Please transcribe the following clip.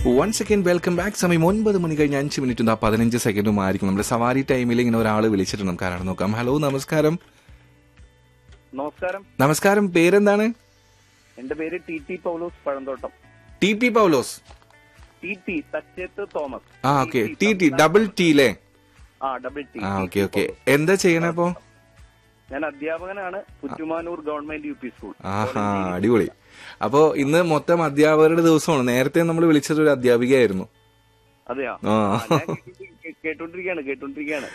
One second welcome back സമയം ഒൻപത് മണി കഴിഞ്ഞ് അഞ്ച് മിനിറ്റും ആ പതിനഞ്ച് സെക്കൻഡും ആയിരിക്കും നമ്മുടെ സവാരി ടൈമിൽ ഇങ്ങനെ ഒരാൾ വിളിച്ചിട്ടുണ്ട് നമുക്ക് ആരാണ് നോക്കാം ഹലോ നമസ്കാരം നമസ്കാരം നമസ്കാരം പേരെന്താണ് എന്റെ പേര് T T Paulose Pazhanthottam T P Paulose T T Thachethu Thomas ആ okay T T double T അല്ലേ ആ ഡബിൾ ടി ആ T okay T okay Paulose. എന്താ ചെയ്യണ അപ്പോ ഞാൻ അധ്യാപകനാണ് Puttumanoor government U P school ആഹാ അടിപൊളി അപ്പോ ഇന്ന് മൊത്തം അധ്യാപകരുടെ ദിവസമാണ് നേരത്തെ നമ്മൾ വിളിച്ചത് ഒരു അധ്യാപികയായിരുന്നു അതെയോ ആ. ആ, ഞാൻ കേട്ടോണ്ടിരിക്കുകയാണ് കേട്ടോണ്ടിരിക്കുകയാണ്